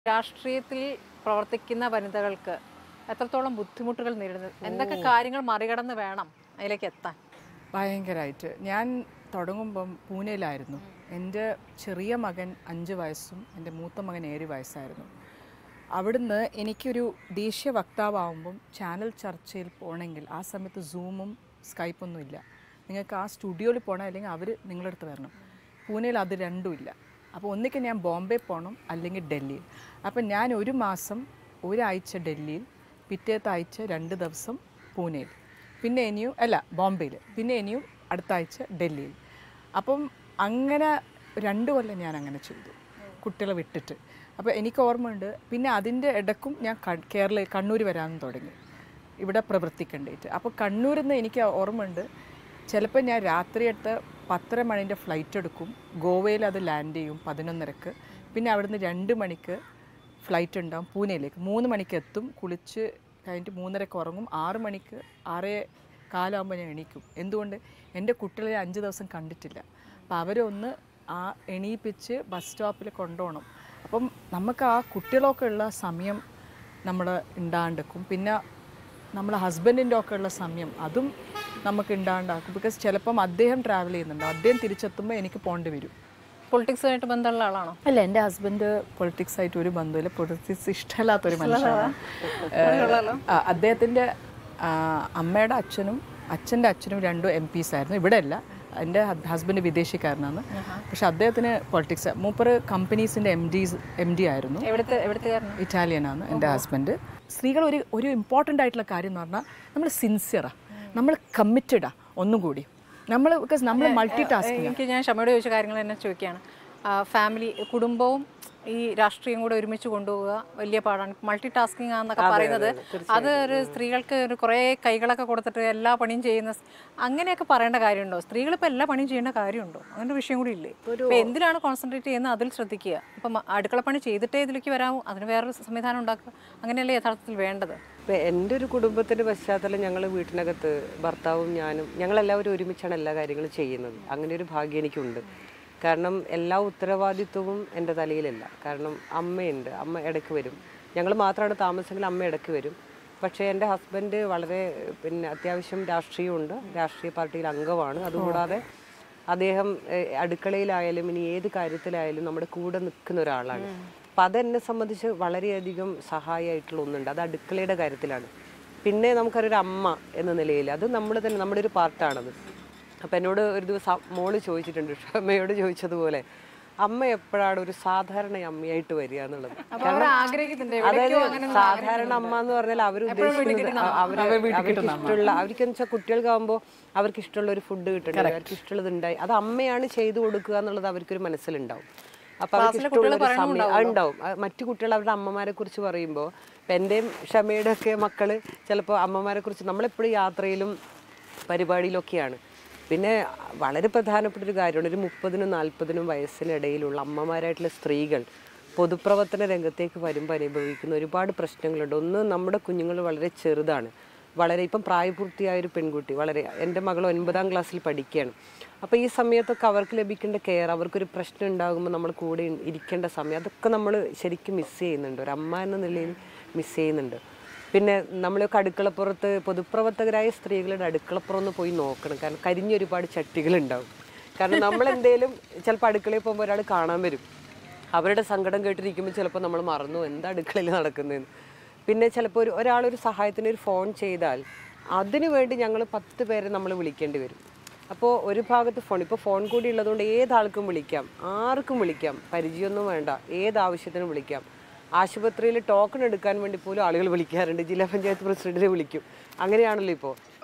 രാഷ്ട്രീയത്തിൽ പ്രവർത്തിക്കുന്ന വനിതകൾക്ക് എത്രത്തോളം ബുദ്ധിമുട്ടുകൾ നേരിടുന്നത് എന്തൊക്കെ കാര്യങ്ങൾ മറികടന്ന് വേണം അതിലേക്ക് എത്താൻ ഭയങ്കരമായിട്ട് ഞാൻ തുടങ്ങുമ്പം പൂനെയിലായിരുന്നു എൻ്റെ ചെറിയ മകൻ അഞ്ച് വയസ്സും എൻ്റെ മൂത്ത മകൻ ഏഴ് വയസ്സായിരുന്നു അവിടുന്ന് എനിക്കൊരു ദേശീയ വക്താവാകുമ്പം ചാനൽ ചർച്ചയിൽ പോകണമെങ്കിൽ ആ സമയത്ത് സൂമും സ്കൈപ്പൊന്നും ഇല്ല നിങ്ങൾക്ക് ആ സ്റ്റുഡിയോയിൽ പോകണം അല്ലെങ്കിൽ അവർ നിങ്ങളുടെ അടുത്ത് വരണം പൂനെയിൽ അത് രണ്ടും ഇല്ല അപ്പോൾ ഒന്നിക്ക് ഞാൻ ബോംബെ പോകണം അല്ലെങ്കിൽ ഡൽഹിയിൽ അപ്പം ഞാൻ ഒരു മാസം ഒരാഴ്ച ഡൽഹിയിൽ പിറ്റേത്തെ ആഴ്ച രണ്ട് ദിവസം പൂനെയിൽ പിന്നെ ഇനിയും അല്ല ബോംബെയിൽ പിന്നെ ഇനിയും അടുത്ത ആഴ്ച ഡൽഹിയിൽ അപ്പം അങ്ങനെ രണ്ട് കൊല്ലം ഞാൻ അങ്ങനെ ചെയ്തു കുട്ടികളെ വിട്ടിട്ട് അപ്പോൾ എനിക്ക് ഓർമ്മയുണ്ട് പിന്നെ അതിൻ്റെ ഇടക്കും ഞാൻ ക- കേരള കണ്ണൂർ വരാൻ തുടങ്ങി ഇവിടെ പ്രവർത്തിക്കേണ്ടിയിട്ട് അപ്പോൾ കണ്ണൂരിൽ നിന്ന് എനിക്ക് ഓർമ്മയുണ്ട് ചിലപ്പോൾ ഞാൻ രാത്രിയത്തെ പത്തര മണിൻ്റെ ഫ്ലൈറ്റ് എടുക്കും ഗോവയിൽ അത് ലാൻഡ് ചെയ്യും പതിനൊന്നരക്ക് പിന്നെ അവിടുന്ന് രണ്ട് മണിക്ക് ഫ്ലൈറ്റ് ഉണ്ടാവും പൂനെയിലേക്ക് മൂന്ന് മണിക്ക് എത്തും കുളിച്ച് കഴിഞ്ഞിട്ട് മൂന്നരക്ക് ഉറങ്ങും ആറ് മണിക്ക് ആറേ കാലാകുമ്പോൾ ഞാൻ എണീക്കും എന്തുകൊണ്ട് എൻ്റെ കുട്ടികളെ അഞ്ച് ദിവസം കണ്ടിട്ടില്ല അപ്പോൾ അവരെ ഒന്ന് ആ എണീപ്പിച്ച് ബസ് സ്റ്റോപ്പിൽ കൊണ്ടുപോകണം അപ്പം നമുക്ക് ആ കുട്ടികളൊക്കെ ഉള്ള സമയം നമ്മൾ ഉണ്ടാണ്ടെക്കും പിന്നെ നമ്മളെ ഹസ്ബൻഡിൻ്റെ ഒക്കെ ഉള്ള സമയം അതും നമുക്ക് ഉണ്ടാണ്ടാക്കും ബിക്കോസ് ചിലപ്പം അദ്ദേഹം ട്രാവൽ ചെയ്യുന്നുണ്ട് അദ്ദേഹം തിരിച്ചെത്തുമ്പോൾ എനിക്ക് പോകേണ്ടി വരും പൊളിറ്റിക്സുമായിട്ട് ബന്ധമുള്ള ആളാണോ അല്ല എൻ്റെ ഹസ്ബൻഡ് പൊളിറ്റിക്സ് ആയിട്ട് ഒരു ബന്ധമില്ല പൊളിറ്റിക്സ് ഇഷ്ടമല്ലാത്തൊരു മനുഷ്യനാണ് ഏഹ്, ആ, അദ്ദേഹത്തിൻ്റെ ആ, അമ്മയുടെ അച്ഛനും അച്ഛൻ്റെ അച്ഛനും രണ്ടും എം പീസ് ആയിരുന്നു ഇവിടെ അല്ല എൻ്റെ ഹസ്ബൻഡ് വിദേശിക്കാരനാണ് പക്ഷെ അദ്ദേഹത്തിന് പൊളിറ്റിക്സ് മൂപ്പർ കമ്പനീസിൻ്റെ എം ഡീസ് എം ഡി ആയിരുന്നു എവിടുത്തെ എവിടുത്തെ ഇറ്റാലിയനാണ് എൻ്റെ ഹസ്ബൻഡ് സ്ത്രീകൾ ഒരു ഒരു ഇമ്പോർട്ടൻ്റ് ആയിട്ടുള്ള കാര്യം എന്ന് പറഞ്ഞാൽ നമ്മൾ സിൻസിയറാണ് നമ്മൾ കമ്മിറ്റഡാണ് ഒന്നും കൂടി നമ്മൾ ബിക്കോസ് നമ്മൾ മൾട്ടി ടാസ്കിങ് എനിക്ക് ഞാൻ ക്ഷമയോട് ചോദിച്ച കാര്യങ്ങൾ തന്നെ ചോദിക്കുകയാണ് ഫാമിലി കുടുംബവും ഈ രാഷ്ട്രീയം കൂടെ ഒരുമിച്ച് കൊണ്ടുപോവുക വലിയ പാടാണ് മൾട്ടി ടാസ്കിങ് ആണെന്നൊക്കെ പറയുന്നത് അത് ഒരു സ്ത്രീകൾക്ക് ഒരു കുറേ കൈകളൊക്കെ കൊടുത്തിട്ട് എല്ലാ പണിയും ചെയ്യുന്ന സ്- അങ്ങനെയൊക്കെ പറയേണ്ട കാര്യമുണ്ടോ സ്ത്രീകൾ ഇപ്പോൾ എല്ലാ പണിയും ചെയ്യേണ്ട കാര്യമുണ്ടോ അങ്ങനെ ഒരു വിഷയം കൂടി ഇല്ലേ ഇപ്പൊ എന്തിനാണ് കോൺസെൻട്രേറ്റ് ചെയ്യുന്നത് അതിൽ ശ്രദ്ധിക്കുക ഇപ്പം അടുക്കളപ്പണി ചെയ്തിട്ടേ ഇതിലേക്ക് വരാമോ അതിന് വേറൊരു സംവിധാനം ഉണ്ടാക്കുക അങ്ങനെയല്ലേ യഥാർത്ഥത്തിൽ വേണ്ടത് ഇപ്പം എൻ്റെ ഒരു കുടുംബത്തിൻ്റെ പശ്ചാത്തലം ഞങ്ങൾ വീട്ടിനകത്ത് ഭർത്താവും ഞാനും ഞങ്ങളെല്ലാവരും ഒരുമിച്ചാണ് എല്ലാ കാര്യങ്ങളും ചെയ്യുന്നത് അങ്ങനെ ഒരു ഭാഗ്യം എനിക്കുണ്ട് കാരണം എല്ലാ ഉത്തരവാദിത്വവും എൻ്റെ തലയിലല്ല കാരണം അമ്മയുണ്ട് അമ്മ ഇടയ്ക്ക് വരും ഞങ്ങൾ മാത്രമാണ് താമസമെങ്കിൽ അമ്മ ഇടയ്ക്ക് വരും പക്ഷേ എൻ്റെ ഹസ്ബൻഡ് വളരെ പിന്നെ അത്യാവശ്യം രാഷ്ട്രീയമുണ്ട് രാഷ്ട്രീയ പാർട്ടിയിൽ അംഗമാണ് അതുകൂടാതെ അദ്ദേഹം ഏഹ്, അടുക്കളയിലായാലും ഇനി ഏത് കാര്യത്തിലായാലും നമ്മുടെ കൂടെ നിൽക്കുന്ന ഒരാളാണ് അപ്പം അതെന്നെ സംബന്ധിച്ച് വളരെയധികം സഹായമായിട്ടുള്ള ഒന്നുണ്ട് അത് അടുക്കളയുടെ കാര്യത്തിലാണ് പിന്നെ നമുക്കൊരു അമ്മ എന്ന നിലയിൽ അത് നമ്മൾ തന്നെ നമ്മുടെ ഒരു പാർട്ടാണത് അപ്പം എന്നോട് ഒരു ദിവസം മോള് ചോദിച്ചിട്ടുണ്ട് ക്ഷമയോട് ചോദിച്ചതുപോലെ അമ്മ എപ്പോഴാണ് ഒരു സാധാരണ അമ്മയായിട്ട് വരിക എന്നുള്ളത് അപ്പൊ അവർ ആഗ്രഹിക്കുന്നുണ്ട് അതായത് എവിടേക്കോ അങ്ങനെ ഒന്ന് സാധാരണ അമ്മ എന്ന് പറഞ്ഞാൽ അവർ ഉദ്ദേശിക്കുന്നത് അവര് അവർക്ക് ഇഷ്ടമുള്ള അവർക്ക് വെച്ചാൽ കുട്ടികൾക്കാകുമ്പോൾ അവർക്ക് ഇഷ്ടമുള്ള ഒരു ഫുഡ് കിട്ടണം അവർക്ക് ഇഷ്ടമുള്ളത് ഉണ്ടായി അത് അമ്മയാണ് ചെയ്തു കൊടുക്കുക എന്നുള്ളത് അവർക്കൊരു മനസ്സിലുണ്ടാവും അപ്പൊ അവർക്ക് ഇഷ്ടമുള്ള ഒരു സമയം ആ, ഉണ്ടാവും ആ, മറ്റു കുട്ടികൾ അവരുടെ അമ്മമാരെ കുറിച്ച് പറയുമ്പോൾ ഇപ്പം എൻ്റെയും ക്ഷമയുടെ ഒക്കെ മക്കള് ചിലപ്പോൾ അമ്മമാരെ കുറിച്ച് നമ്മളെപ്പോഴും യാത്രയിലും പരിപാടിയിലൊക്കെയാണ് പിന്നെ വളരെ പ്രധാനപ്പെട്ട ഒരു കാര്യമാണ് ഒരു മുപ്പതിനും നാൽപ്പതിനും വയസ്സിനിടയിലുള്ള അമ്മമാരായിട്ടുള്ള സ്ത്രീകൾ പൊതുപ്രവർത്തന രംഗത്തേക്ക് വരുമ്പോൾ അനുഭവിക്കുന്ന ഒരുപാട് പ്രശ്നങ്ങളുണ്ട് ഒന്ന് നമ്മുടെ കുഞ്ഞുങ്ങൾ വളരെ ചെറുതാണ് വളരെ ഇപ്പം പ്രായപൂർത്തിയായ ഒരു പെൺകുട്ടി വളരെ എൻ്റെ മകൾ ഒൻപതാം ക്ലാസ്സിൽ പഠിക്കുകയാണ് അപ്പോൾ ഈ സമയത്തൊക്കെ അവർക്ക് ലഭിക്കേണ്ട കെയർ അവർക്കൊരു പ്രശ്നം ഉണ്ടാകുമ്പോൾ നമ്മൾ കൂടെ ഇ- ഇരിക്കേണ്ട സമയം അതൊക്കെ നമ്മൾ ശരിക്കും മിസ് ചെയ്യുന്നുണ്ട് ഒരു അമ്മ എന്ന നിലയിൽ മിസ് ചെയ്യുന്നുണ്ട് പിന്നെ നമ്മളൊക്കെ അടുക്കളപ്പുറത്ത് പൊതുപ്രവർത്തകരായ സ്ത്രീകളുടെ അടുക്കളപ്പുറം ഒന്ന് പോയി നോക്കണം കാരണം കരിഞ്ഞ ഒരുപാട് ചട്ടികളുണ്ടാവും കാരണം നമ്മൾ എന്തേലും ചിലപ്പോൾ അടുക്കളയിൽ പോകുമ്പോൾ ഒരാൾ കാണാൻ വരും അവരുടെ സങ്കടം കേട്ടിരിക്കുമ്പോൾ ചിലപ്പോൾ നമ്മൾ മറന്നു എന്താ അടുക്കളയിൽ നടക്കുന്നതെന്ന് പിന്നെ ചിലപ്പോൾ ഒരു ഒരാളൊരു സഹായത്തിന് ഒരു ഫോൺ ചെയ്താൽ അതിനു വേണ്ടി ഞങ്ങൾ പത്ത് പേരെ നമ്മൾ വിളിക്കേണ്ടി വരും അപ്പോൾ ഒരു ഭാഗത്ത് ഫോൺ ഇപ്പോൾ ഫോൺ കൂടി ഉള്ളതുകൊണ്ട് ഏതാൾക്കും വിളിക്കാം ആർക്കും വിളിക്കാം പരിചയമൊന്നും വേണ്ട ഏത് ആവശ്യത്തിനും വിളിക്കാം ആശുപത്രിയിൽ ടോക്കൺ എടുക്കാൻ വേണ്ടി പോലും ആളുകൾ വിളിക്കാറുണ്ട് ജില്ലാ പഞ്ചായത്ത് പ്രസിഡന്റിനെ വിളിക്കും അങ്ങനെയാണല്ലോ ഇപ്പോൾ